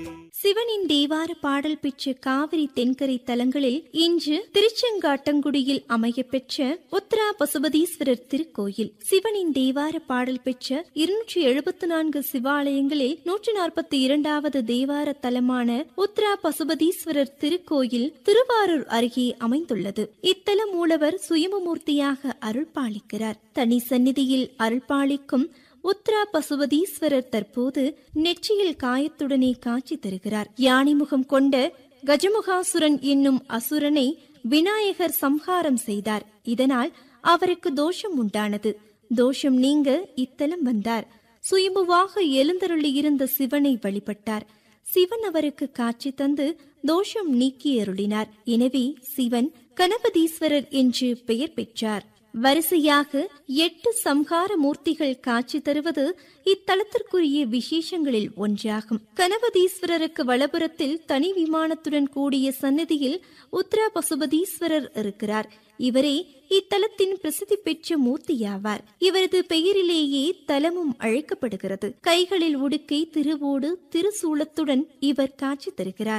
சிவனின் தேவார பாடல் பெற்ற காவிரி தென்கரை தலங்களில் இன்று திருச்செங்காட்டங்குடியில் அமையப்பெற்ற உத்தரா பசுபதீஸ்வரர் திருக்கோயில் சிவனின் தேவார பாடல் பெற்ற இருநூற்றி எழுபத்தி நான்கு சிவாலயங்களில் நூற்றி நாற்பத்தி இரண்டாவது தேவார தலமான உத்தரா பசுபதீஸ்வரர் திருக்கோயில் திருவாரூர் அருகே அமைந்துள்ளது இத்தல மூலவர் சுயமமூர்த்தியாக அருள்பாலிக்கிறார் தனி சந்நிதியில் அருள்பாலிக்கும் உத்ரா பசுபதீஸ்வரர் தற்போது நெற்றியில் காயத்துடனே காட்சி தருகிறார் யானை முகம் கொண்ட கஜமுகாசுரன் என்னும் அசுரனை விநாயகர் சம்ஹாரம் செய்தார் இதனால் அவருக்கு தோஷம் உண்டானது தோஷம் நீங்க இத்தலம் வந்தார் சுயம்புவாக எழுந்தருளி இருந்த சிவனை வழிபட்டார் சிவன் அவருக்கு காட்சி தந்து தோஷம் நீக்கி அருளினார் எனவே சிவன் கணபதீஸ்வரர் என்று பெயர் பெற்றார் வரிசையாக எட்டு சம்ஹார மூர்த்திகள் காட்சி தருவது இத்தலத்திற்குரிய விசேஷங்களில் ஒன்றாகும் கணபதீஸ்வரருக்கு வலபுறத்தில் தனி விமானத்துடன் கூடிய சன்னதியில் உத்தரா பசுபதீஸ்வரர் இருக்கிறார் இவரே இத்தலத்தின் பிரசித்தி பெற்ற மூர்த்தியாவார் இவரது பெயரிலேயே தலமும் அழைக்கப்படுகிறது கைகளில் உடுக்கை திருவோடு திருசூலத்துடன் இவர் காட்சி தருகிறார்